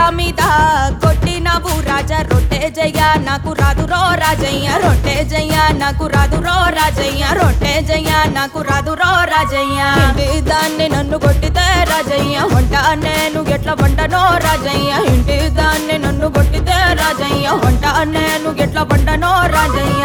మీద కొట్టినవు రాజా రొట్టె జయ్య నాకు రాదు రో రాజయ్య రొట్టె జయ్య నాకు రాదు రో రాజయ్య రొట్టె జయ్య నాకు రాదు రో రాజయ్య ఇంటి దాన్ని నన్ను కొట్టితే రాజయ్య వంట నేను ఎట్లా వంటనో రాజయ్య ఇంటి దాన్ని నన్ను కొట్టితే రాజయ్య వంట నేను ఎట్లా వంటనో రాజయ్య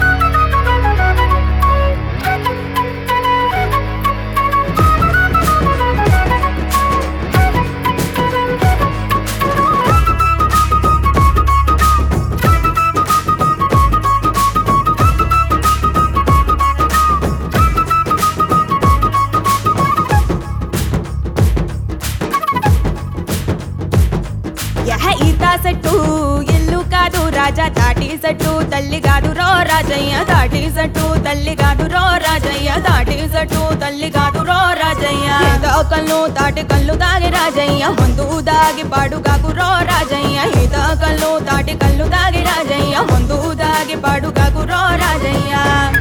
యహ ఈత సెట్టు ఇల్లు కాదు రాజా తాటి సెట్టు తల్లి కాదు రో రాజయ్య తాటి సెట్టు తల్లి కాదు రో రాజయ్య తాటి సెట్టు తల్లి కాదు రో రాజయ్య ఏదో కళ్ళు తాటి కళ్ళు దాగి రాజయ్య ముందు దాగి పాడు కాకు రో రాజయ్య ఈత కళ్ళు తాటి కళ్ళు దాగి రాజయ్య ముందు దాగి పాడు కాకు రో రాజయ్య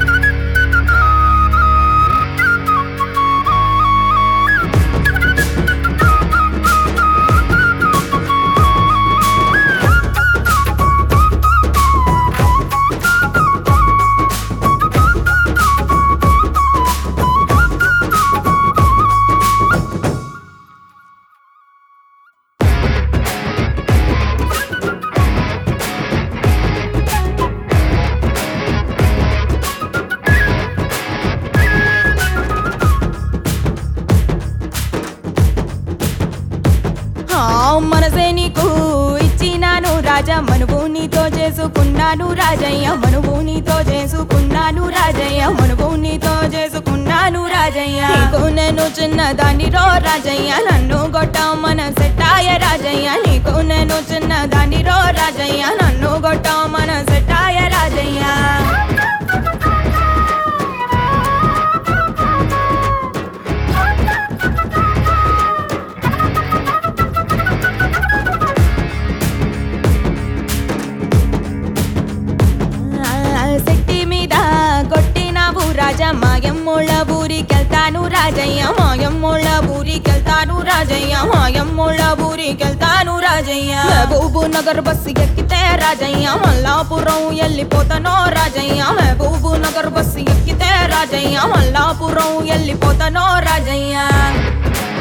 ఆ, మనసే నీకు ఇచ్చినాను రాజా మనువు నీతో చేసుకున్నాను రాజయ్య మనువు నీతో చేసుకున్నాను రాజయ్య మనువు నీతో చేసుకున్నాను రాజయ్య నీకు నేను చిన్న దాన్ని రో రాజయ్య నన్ను గొట్ట మన సెట్టాయ రాజయ్య నీకు నేను చిన్న దాన్ని రో రాజయ్య నన్ను గొట్ట మన సెట్టాయ రాజయ్య శక్తి మీద కొట్టినావు రాజా మాయమ్మోళ్ళ ఊరికెళ్తాను రాజయ్య మాయమ్మోళ్ళ ఊరికెళ్తాను రాజయ్య మాయమ్మోళ్ళ ఊరికెళ్తాను రాజయ్య మహబూబు నగర్ బస్సు ఎక్కితే రాజయ్య మల్లాపురం వెళ్ళిపోతానో రాజయ్య మహబూబు నగర్ బస్సు ఎక్కితే రాజయ్య మల్లాపురం వెళ్ళిపోతానో రాజయ్య